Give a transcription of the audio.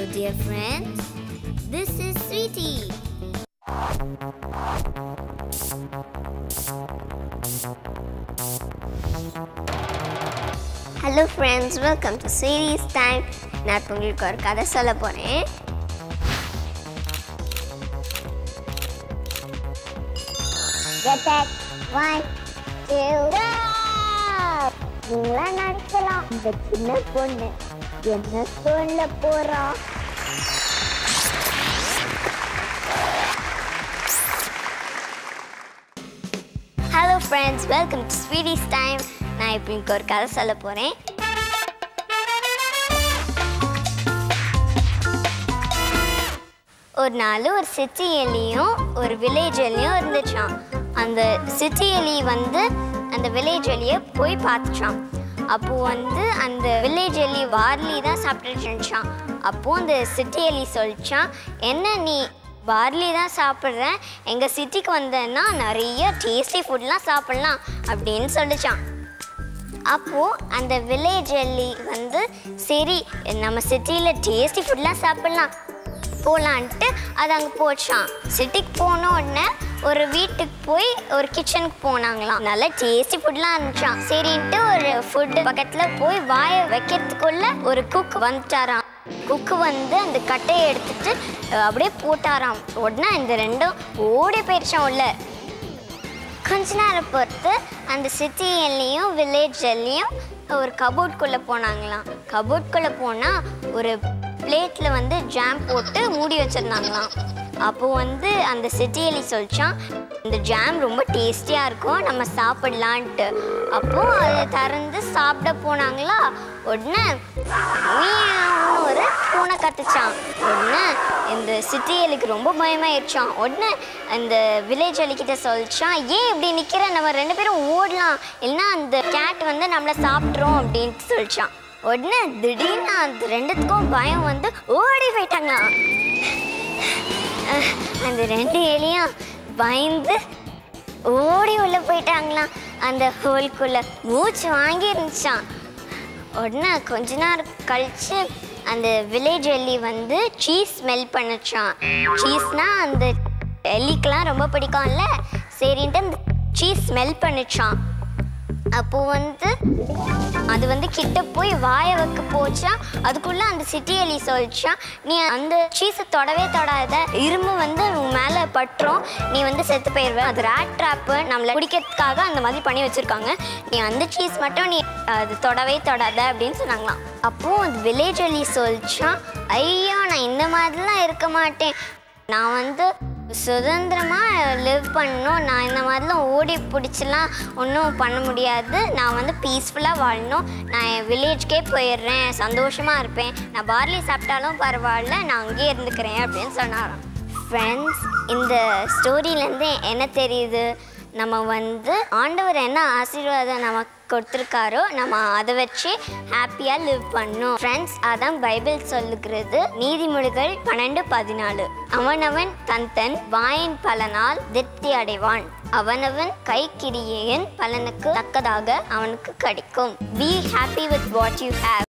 dear friends. This is Sweetie. Hello friends welcome to series time நான் இப்போ உங்களுக்கு ஒரு கதை சொல்ல போகிறேன் ஒன் டூ நீங்களா நினைக்கலாம் இந்த சின்ன பொண்ணு என்ன சொல்ல போறா hello friends welcome to Sweetie's time நான் இப்போ உங்களுக்கு ஒரு கதை சொல்ல போகிறேன் ஒரு நாள் ஒரு சிட்டி எலியும் ஒரு வில்லேஜ் எலியும் இருந்துச்சாம் அந்த சிட்டி எலி வந்து அந்த வில்லேஜ் எலியை போய் பார்த்துச்சான் அப்போ வந்து அந்த வில்லேஜ் எலி வார்லி தான் சாப்பிட்டுட்டு இருந்துச்சான் அப்போ அந்த சிட்டி எலி சொல்லிச்சான் என்ன நீ பார்லி தான் சாப்பிட்றேன் எங்கள் சிட்டிக்கு வந்தேன்னா நிறைய டேஸ்டி ஃபுட்லாம் சாப்பிட்லாம் அப்படின்னு சொல்லிச்சான் அப்போது அந்த வில்லேஜ் எல்லி வந்து சரி நம்ம சிட்டியில் டேஸ்டி ஃபுட்லாம் சாப்பிட்லாம் போகலான்ட்டு அது அங்கே போச்சான் சிட்டிக்கு போன உடனே ஒரு வீட்டுக்கு போய் ஒரு கிச்சனுக்கு போனாங்களாம் நல்லா டேஸ்டி ஃபுட்லாம் இருந்துச்சான் சரின்ட்டு ஒரு ஃபுட்டு பக்கத்தில் போய் வாயை வைக்கிறதுக்குள்ள ஒரு குக் வந்துட்டாராம் குக்கு வந்து அந்த கட்டையை எடுத்துட்டு அஹ், அப்படியே போட்டாராம் உடனே இந்த ரெண்டும் ஓடி போயிடுச்சான் உள்ள கொஞ்ச நேரம் பொறுத்து அந்த சிட்டிலையும் வில்லேஜ்லேயும் ஒரு கபோர்ட்குள்ளே போனாங்களாம் கபோர்ட்குள்ளே போனால் ஒரு பிளேட்டில் வந்து ஜாம் போட்டு மூடி வச்சுருந்தாங்களாம் அப்போ வந்து அந்த சிட்டியலி சொல்லிச்சான் இந்த ஜாம் ரொம்ப டேஸ்டியாக இருக்கும் நம்ம சாப்பிடலான்ட்டு அப்போது அதை திறந்து சாப்பிட போனாங்களா உடனே மியாவ்னு ஒரு பூனை கத்துச்சான் உடனே இந்த சிட்டி எலிக்கு ரொம்ப பயமாயிருச்சான் உடனே அந்த வில்லேஜ் எலிக்கிட்ட சொல்லிச்சான் ஏன் இப்படி நிற்கிற நம்ம ரெண்டு பேரும் ஓடலாம் இல்லைன்னா அந்த கேட் வந்து நம்மளை சாப்பிட்றோம் அப்படின்ட்டு சொல்லிச்சான் உடனே திடீர்னு அந்த ரெண்டுத்துக்கும் பயம் வந்து ஓடி போயிட்டாங்களாம் அஹ், அந்த ரெண்டு எலியும் பயந்து ஓடி உள்ள போயிட்டாங்களாம் அந்த ஹோல்குள்ள மூச்சு வாங்கி இருந்துச்சான் உடனே கொஞ்ச நேரம் கழிச்சு அந்த வில்லேஜ் எல்லி வந்து சீஸ் ஸ்மெல் பண்ணுச்சான் சீஸ்னா அந்த எல்லிக்கெலாம் ரொம்ப பிடிக்கும்ல சரின்ட்டு அந்த சீஸ் ஸ்மெல் பண்ணுச்சான் அப்போ வந்து அது வந்து கிட்ட போய் வாயை வைக்க போச்சா அதுக்குள்ள அந்த சிட்டி எலி சொல்லிச்சா நீ அந்த சீஸை தொடவே தொடாத இரும்பு வந்து உன் மேலே பட்டுரும் நீ வந்து செத்து போயிடுவ அது ரேட் ட்ராப்பு நம்மளை குடிக்கிறதுக்காக அந்த மாதிரி பண்ணி வச்சுருக்காங்க நீ அந்த சீஸ் மட்டும் நீ அது தொடவே தொடாத அப்படின்னு சொன்னாங்களாம் அப்போது அந்த வில்லேஜ் எலி சொல்லிச்சான் ஐயோ நான் இந்த மாதிரிலாம் இருக்க மாட்டேன் நான் வந்து சுதந்திரமாக லிவ் பண்ணணும் நான் இந்த மாதிரிலாம் ஓடி பிடிச்சலாம் ஒன்றும் பண்ண முடியாது நான் வந்து பீஸ்ஃபுல்லாக வாழணும் நான் என் வில்லேஜ்க்கே போயிடுறேன் சந்தோஷமாக இருப்பேன் நான் பார்லி சாப்பிட்டாலும் பரவாயில்ல நான் அங்கேயே இருந்துக்கிறேன் அப்படின்னு சொன்னாராம் ஃப்ரெண்ட்ஸ் இந்த ஸ்டோரியிலேருந்து என்ன தெரியுது நம்ம வந்து ஆண்டவர் என்ன ஆசீர்வாதம் நமக்கு கொடுத்துருக்காரோ நம்ம அதை வச்சு ஹாப்பியாக லிவ் பண்ணணும் ஃப்ரெண்ட்ஸ் அதான் பைபிள் சொல்லுகிறது நீதிமொழிகள் பன்னெண்டு பதினாலு அவனவன் தன் தன் வாயின் பலனால் திருப்தி அடைவான் அவனவன் கை கிரியையின் பலனுக்கு தக்கதாக அவனுக்கு கிடைக்கும் be happy with what you have